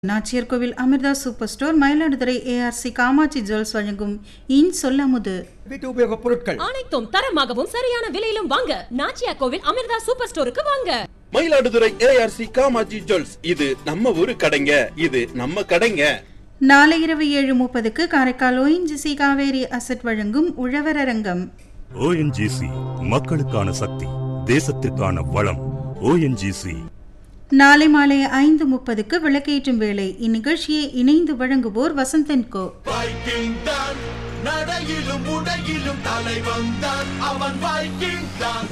Nachiyar Kovil Amirtha super store Mayiladuthurai ARC Kamakshi jewels வழங்கும் இன் சொல்லாமுது வீட்டு உபயோகப் பொருட்கள் அனைத்தும் தரமாகவும் சரியான விலையிலும் வாங்க நாச்சியா கோவில் அமிர்தா சூப்பர் ஸ்டோருக்கு வாங்க மயிலாடுதுறை ஏஆர்சி காமாஜி ஜுவல்ஸ் இது நம்ம ஊரு கடைங்க இது நம்ம கடைங்க நாளை இரவு ஏழு முப்பதுக்கு காரைக்கால் ஓஎன்ஜிசி காவேரி அசட் வழங்கும் உழவரரங்கம் ஓஎன்ஜிசி மக்களுக்கான சக்தி தேசத்திற்கான வளம் ஓஎன்ஜிசி நாளை மாலை ஐந்து முப்பதுக்கு விளக்கேற்றும் வேளை இந்நிகழ்ச்சியை இணைந்து வழங்குவோர் வசந்தன் கோ வைக்கிங் தான் நடையிலும் உடையிலும் தலைவன் தான் அவன் வைக்கிங் தான்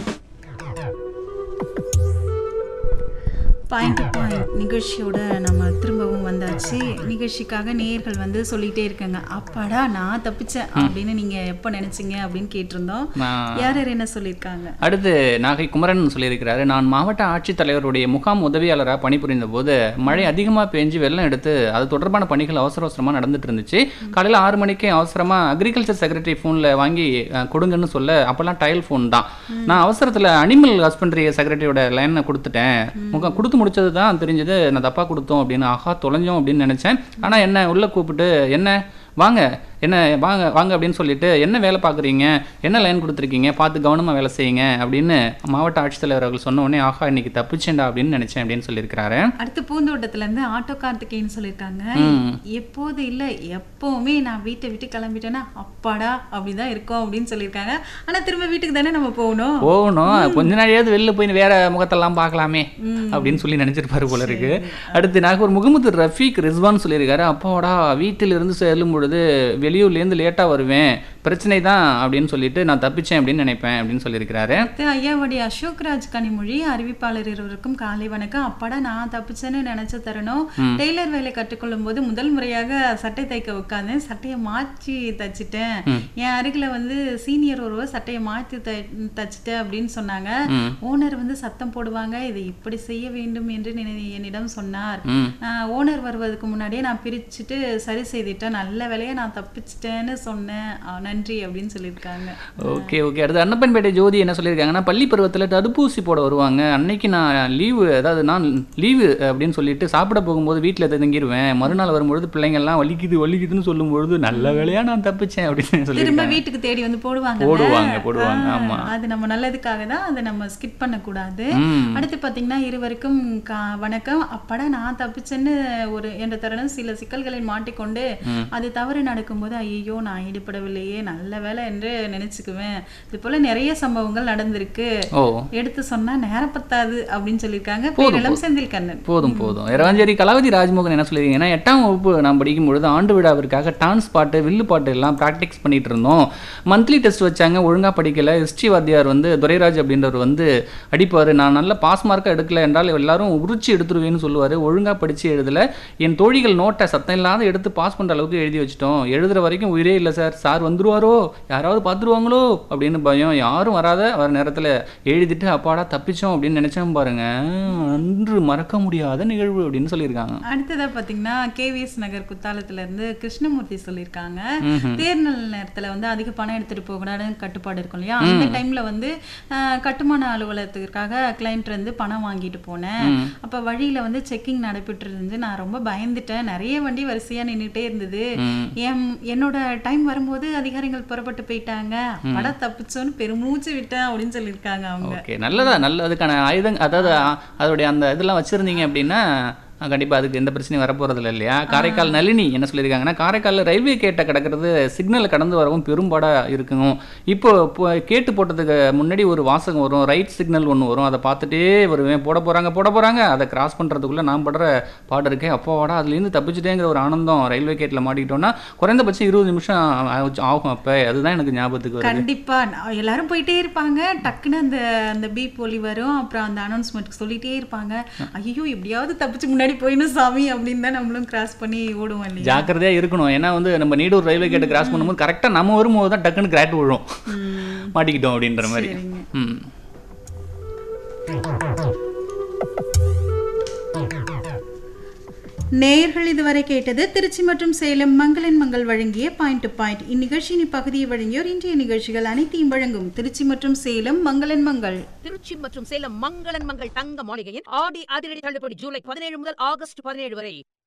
பாயிண்ட் டு பாயிண்ட் நிகழ்ச்சியோட நம்ம திரும்பவும் வந்தாச்சு நிகழ்ச்சிக்காக நேயர்கள் வந்து சொல்லிட்டே இருக்காங்க அப்பாடா நான் தப்பிச்சேன் அப்படின்னு நீங்க எப்போ நினைச்சீங்க அப்படின்னு கேட்டிருந்தோம் நான் யார் யார் என்ன சொல்லியிருக்காங்க அடுத்து நாகை குமரன் சொல்லியிருக்கிறாரு நான் மாவட்ட ஆட்சித்தலைவருடைய முகாம் உதவியாளராக பணிபுரிந்த போது மழை அதிகமாக பெஞ்சு வெள்ளம் எடுத்து அது தொடர்பான பணிகள் அவசர அவசரமாக நடந்துட்டு இருந்துச்சு காலையில் ஆறு மணிக்கு அவசரமாக அக்ரிகல்ச்சர் செக்ரட்டரி ஃபோனில் வாங்கி அஹ், கொடுங்கன்னு சொல்ல அப்போல்லாம் டயல் ஃபோன் தான் நான் அவசரத்தில் அனிமல் ஹஸ்பண்டரி செக்ரட்டரியோட லைனை கொடுத்துட்டேன் முகம் கொடுத்து முடிச்சது தான் தெரிஞ்சது நான் தப்பாக கொடுத்தோம் அப்படின்னு ஆஹா தொலைஞ்சோம் அப்படின்னு நினச்சேன் ஆனால் என்ன உள்ளே கூப்பிட்டு என்ன வாங்க என்ன வாங்க வாங்க அப்படின்னு சொல்லிட்டு என்ன வேலை பார்க்குறீங்க என்ன லைன் கொடுத்துருக்கீங்க பார்த்து கவனமாக வேலை செய்யுங்க அப்படின்னு மாவட்ட ஆட்சித்தலைவர் அவர்கள் சொன்ன உடனே ஆஹா இன்னைக்கு தப்பிச்சேன்டா அப்படின்னு நினைச்சேன் அப்படின்னு சொல்லியிருக்கிறாரு அடுத்து பூந்தோட்டத்துல இருந்து ஆட்டோ கார்த்திகேயன் சொல்லியிருக்காங்க ம். எப்போது இல்ல எப்பவுமே நான் வீட்டை விட்டு கிளம்பிட்டேன்னா அப்பாடா அப்படிதான் இருக்கும் அப்படின்னு சொல்லியிருக்காங்க ஆனா திரும்ப வீட்டுக்கு தானே நம்ம போகணும் போகணும் கொஞ்ச நாளையாவது வெளில போய் வேற முகத்தெல்லாம் பார்க்கலாமே அப்படின்னு சொல்லி நினைச்சிருப்பாரு போல இருக்கு அடுத்து நாகூர் முகமது ரஃபீக் ரிஸ்வான் சொல்லியிருக்காரு அப்பாடா வீட்டிலிருந்து செல்லும் பொழுது வெளியூர்லேருந்து லேட்டாக வருவேன் பிரச்சனை தான் அப்படின்னு சொல்லிட்டு நான் தப்பிச்சேன் அப்படின்னு நினைப்பேன் அப்படின்னு சொல்லியிருக்கிறாரு அடுத்து ஐயாவடி அசோக் ராஜ் கனிமொழி அறிவிப்பாளர் இருவருக்கும் காலை வணக்கம் அப்பாடா நான் தப்பிச்சேன்னு நினைச்ச தருணம் டெய்லர் வேலை கற்றுக்கொள்ளும் போது முதல் முறையாக சட்டை தைக்க உட்காந்தேன் சட்டையை மாற்றி தச்சிட்டேன் என் அருகில வந்து சீனியர் ஒருவர் சட்டையை மாற்றி த தச்சிட்டேன் அப்படின்னு சொன்னாங்க ஓனர் வந்து சத்தம் போடுவாங்க இதை இப்படி செய்ய வேண்டும் என்று நினை- என்னிடம் சொன்னார் ம். ஓனர் வருவதற்கு முன்னாடியே நான் பிரிச்சுட்டு சரி செய்துட்டேன் நல்ல வேலையை நான் தப்பிச்சிட்டேன்னு சொன்னேன் அஹ் நன்றி அப்படின்னு சொல்லியிருக்காங்க ஓகே ஓகே அடுத்து அன்னப்பன்பேட்டை ஜோதி என்ன சொல்லியிருக்காங்கன்னா பள்ளி பருவத்தில் தடுப்பூசி போட வருவாங்க அன்னைக்கு நான் லீவு அதாவது நான் லீவு அப்படின்னு சொல்லிட்டு சாப்பிட போகும்போது வீட்டில் தங்கிடுவேன் மறுநாள் வரும்பொழுது பிள்ளைங்கள்லாம் வலிக்குது வலிக்குதுன்னு சொல்லும்பொழுது நல்ல வேலையா நான் தப்பிச்சேன் அப்படின்னு திரும்ப சொல்லியிருக்காங்க வீட்டுக்கு தேடி வந்து போடுவாங்க போடுவாங்க, போடுவாங்க, ஆமா. அது நம்ம நல்லதுக்காக தான் அதை நம்ம ஸ்கிப் பண்ணக்கூடாது ம். அடுத்து பாத்தீங்கன்னா இருவருக்கும் கா- வணக்கம் அப்படா நான் தப்பிச்சேன்னு ஒரு என்ற தருணம் சில சிக்கல்களில் மாட்டிக்கொண்டு அது தவறு நடக்கும்போது ஐயோ நான் ஈடுபடவில்லையே நல்ல வேலை என்று நினைச்சுக்குவேன் இது போல நிறைய சம்பவங்கள் நடந்திருக்கு ஓ எடுத்து சொன்னா நேரம் பத்தாது அப்படின்னு சொல்லியிருக்காங்க போதும், பேரிளம் செந்தில் கண்ணன் போதும் போதும் இரவாஞ்சேரி கலாவதி ராஜ்மோகன் என்ன சொல்லியிருக்கீங்கன்னா எட்டாம் வகுப்பு நான் படிக்கும் பொழுது ஆண்டு விழாவிற்காக டான்ஸ் பாட்டு வில்லு பாட்டு எல்லாம் ப்ராக்டிஸ் பண்ணிட்டு இருந்தோம் மந்த்லி டெஸ்ட் வச்சாங்க ஒழுங்கா படிக்கல ஹிஸ்ட்ரி வாத்தியார் வந்து துரைராஜ் அப்படின்றவர் வந்து அடிப்பார் நான் நல்ல பாஸ் மார்க்காக எடுக்கல என்றால் எல்லாரும் உரிச்சு எடுத்துருவேன்னு சொல்லுவார் ஒழுங்கா படிச்சு எழுதல என் தோழிகள் நோட்டை சத்தம் இல்லாத எடுத்து பாஸ் பண்ற அளவுக்கு எழுதி வச்சிட்டோம் எழுதுற வரைக்கும் உயிரே இல்லை சார் சார் வந்துருவாரோ யாராவது பார்த்துருவாங்களோ அப்படின்னு பயம் யாரும் வராத வர நேரத்தில் எழுதிட்டு அப்பாடா தப்பிச்சோம் அப்படின்னு நினைச்சோம் பாருங்க அன்று மறக்க முடியாத நிகழ்வு அப்படின்னு சொல்லியிருக்காங்க அடுத்ததா பாத்தீங்கன்னா கேவிஎஸ் நகர் குத்தாலத்துல இருந்து கிருஷ்ணமூர்த்தி சொல்லியிருக்காங்க தேர்தல் நேரத்துல வந்து அதிக பணம் எடுத்துட்டு போகக்கூடாதுன்னு கட்டுப்பாடு இருக்கும் இல்லையா அந்த டைம்ல வந்து ஆஹ், கட்டுமான அலுவலகத்துக்காக கிளைண்ட் வந்து பணம் வாங்கிட்டு போனேன் அப்ப வழியில வந்து செக்கிங் நடைபெற்று இருந்து நான் ரொம்ப பயந்துட்டேன் நிறைய வண்டி வரிசையா நின்னுட்டே இருந்தது என் என்னோட டைம் வரும்போது அதிகாரிகள் புறப்பட்டு போயிட்டாங்க படம் தப்பிச்சோன்னு பெருமூச்சு விட்டேன் அப்படின்னு சொல்லியிருக்காங்க அவங்க ஓகே நல்லதா நல்ல அதுக்கான ஆயுதம் அதாவது அ- அதோடைய அந்த இதெல்லாம் வச்சிருந்தீங்க அப்படின்னா அஹ், கண்டிப்பா அதுக்கு எந்த பிரச்சனையும் வரப்போறது இல்லை இல்லையா காரைக்கால் நளினி என்ன சொல்லியிருக்காங்கன்னா காரைக்காலில் ரயில்வே கேட்ட கிடக்கிறது சிக்னலை கடந்து வரவும் பெரும்பாடா இருக்கும் இப்போ இப்போ கேட்டு போட்டதுக்கு முன்னாடி ஒரு வாசகம் வரும் ரைட் சிக்னல் ஒன்று வரும் அதை பார்த்துட்டே வருவேன் போட போறாங்க போட போறாங்க அதை கிராஸ் பண்றதுக்குள்ள நான் படுற பாடு இருக்கே அப்போவாடா அதுலேருந்து தப்பிச்சிட்டேங்கிற ஒரு ஆனந்தம் ரயில்வே கேட்டில் மாட்டிக்கிட்டோம்னா குறைந்தபட்சம் இருபது நிமிஷம் ஆகும் ஆகும் அப்போ அதுதான் எனக்கு ஞாபகத்துக்கு வருது கண்டிப்பா நான் எல்லாரும் போயிட்டே இருப்பாங்க டக்குன்னு அந்த அந்த பீப் ஒலி வரும் அப்புறம் அந்த அனௌன்ஸ்மெண்ட் சொல்லிட்டே இருப்பாங்க ஐயோ எப்படியாவது தப்பிச்சு முன்னாடி போயிடணும் சாமி அப்படின்னு தான் நம்மளும் கிராஸ் பண்ணி ஓடுவோம் இல்லையா ஜாக்கிரதையா இருக்கணும் ஏன்னா வந்து நம்ம நீடூர் ரயில்வே கேட்டை கிராஸ் பண்ணும்போது கரெக்டாக நம்ம வரும்போது தான் டக்குன்னு கிராட் விழும் மாட்டிக்கிட்டோம் அப்படின்ற மாதிரி சரிங்க. ம் நேயர்கள் இதுவரை கேட்டது திருச்சி மற்றும் சேலம் மங்களன் மங்கள் வழங்கிய பாயிண்ட் டு பாயிண்ட் இந்நிகழ்ச்சியின் இப்பகுதியை வழங்கியோர் இன்றைய நிகழ்ச்சிகள் அனைத்தையும் வழங்கும் திருச்சி மற்றும் சேலம் மங்களன் மங்கள் திருச்சி மற்றும் சேலம் மங்களன் மங்கள் தங்க மாளிகையின் ஆடி அதிரடி தள்ளுபடி ஜூலை பதினேழு முதல் ஆகஸ்ட் பதினேழு வரை